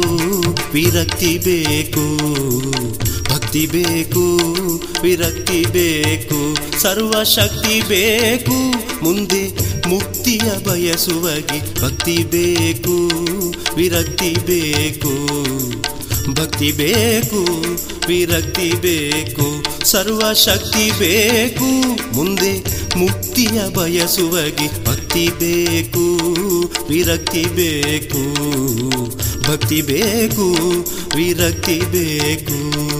ವಿರಕ್ತಿ ಬೇಕು ಭಕ್ತಿ ಬೇಕು ವಿರಕ್ತಿ ಬೇಕು ಸರ್ವಶಕ್ತಿ ಬೇಕು ಮುಂದೆ ಮುಕ್ತಿಯ ಬಯಸುವಗೆ ಭಕ್ತಿ ಬೇಕು ವಿರಕ್ತಿ ಬೇಕು ಭಕ್ತಿ ಬೇಕು ವಿರಕ್ತಿ ಬೇಕು ಸರ್ವಶಕ್ತಿ ಬೇಕು ಮುಂದೆ ಮುಕ್ತಿಯ ಬಯಸುವಗೆ ಭಕ್ತಿ ಬೇಕು ವಿರಕ್ತಿ ಬೇಕು ಭಕ್ತಿ ಬೇಕು ವಿರಕ್ತಿ ಬೇಕು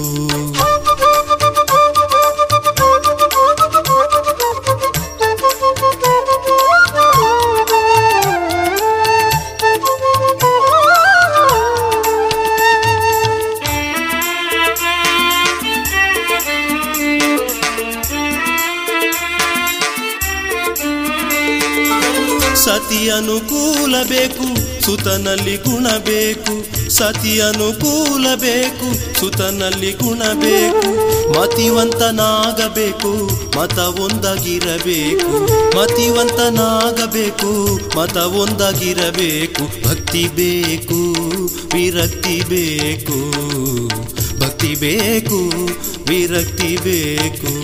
ಸತಿ ಅನುಕೂಲ ಬೇಕು ಸುತನಲ್ಲಿ ಗುಣ ಬೇಕು ಸತಿ ಅನುಕೂಲ ಬೇಕು ಸುತನಲ್ಲಿ ಗುಣ ಬೇಕು ಮತಿವಂತನಾಗಬೇಕು ಮತ ಒಂದಾಗಿರಬೇಕು ಮತಿವಂತನಾಗಬೇಕು ಮತ ಒಂದಾಗಿರಬೇಕು ಭಕ್ತಿ ಬೇಕು ವಿರಕ್ತಿ ಬೇಕು ಭಕ್ತಿ ಬೇಕು ವಿರಕ್ತಿ ಬೇಕು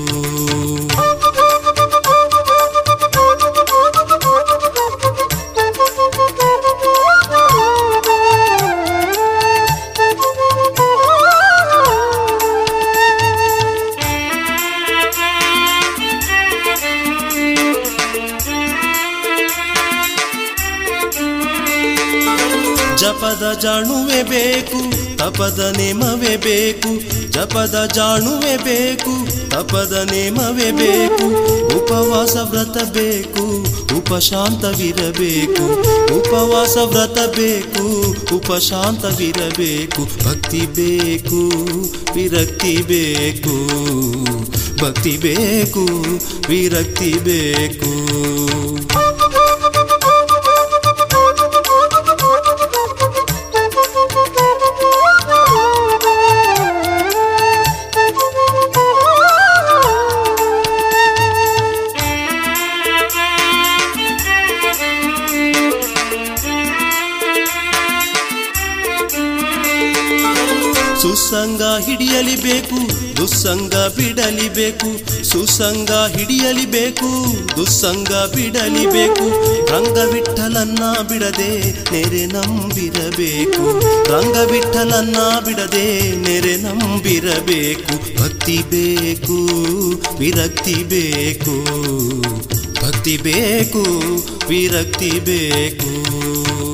ಜಪದ ಜಾಣುವೆ ಬೇಕು ತಪದ ನೇಮವೇ ಬೇಕು ಜಪದ ಜಾಣುವೆ ಬೇಕು ತಪದ ನೇಮವೇ ಬೇಕು ಉಪವಾಸ ವ್ರತ ಬೇಕು ಉಪಶಾಂತವಿರಬೇಕು ಉಪವಾಸ ವ್ರತ ಬೇಕು ಉಪಶಾಂತವಿರಬೇಕು ಭಕ್ತಿ ಬೇಕು ವಿರಕ್ತಿ ಬೇಕು ಭಕ್ತಿ ಬೇಕು ವಿರಕ್ತಿ ಬೇಕು ಸುಸಂಗ ಹಿಡಿಯಲಿಬೇಕು ದುಸ್ಸಂಗ ಬಿಡಲಿಬೇಕು ಸುಸಂಗ ಹಿಡಿಯಲಿಬೇಕು ದುಸ್ಸಂಗ ಬಿಡಲಿಬೇಕು ರಂಗವಿಠಲನ್ನ ಬಿಡದೆ ನೆರೆ ನಂಬಿರಬೇಕು ರಂಗವಿಠಲನ್ನ ಬಿಡದೆ ನೆರೆ ನಂಬಿರಬೇಕು ಭಕ್ತಿ ಬೇಕು ವಿರಕ್ತಿ ಬೇಕು ಭಕ್ತಿ ಬೇಕು ವಿರಕ್ತಿ ಬೇಕು